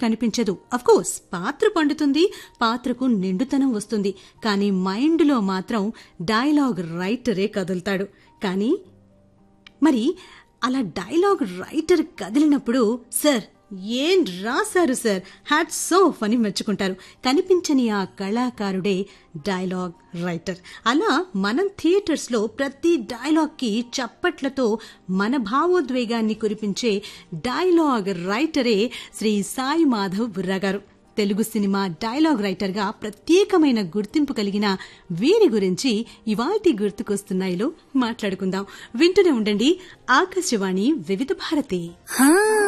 కనిపించదు కోర్స్ పాత్ర పండుతుంది పాత్రకు నిండుతనం వస్తుంది కానీ మైండ్లో మాత్రం డైలాగ్ రైటరే కదులుతాడు కానీ మరి అలా డైలాగ్ రైటర్ కదిలినప్పుడు సార్ ఏం రాశారు సార్ హ్యాట్ సో అని మెచ్చుకుంటారు కనిపించని ఆ కళాకారుడే డైలాగ్ రైటర్ అలా మనం థియేటర్స్లో ప్రతి డైలాగ్కి చప్పట్లతో మన భావోద్వేగాన్ని కురిపించే డైలాగ్ రైటరే శ్రీ సాయి మాధవ్ బుర్రా గారు తెలుగు సినిమా డైలాగ్ రైటర్గా ప్రత్యేకమైన గుర్తింపు కలిగిన వీరి గురించి ఇవాల్టి గుర్తుకొస్తున్నాయిలో మాట్లాడుకుందాం వింటూనే ఉండండి ఆకాశవాణి వివిధ భారతి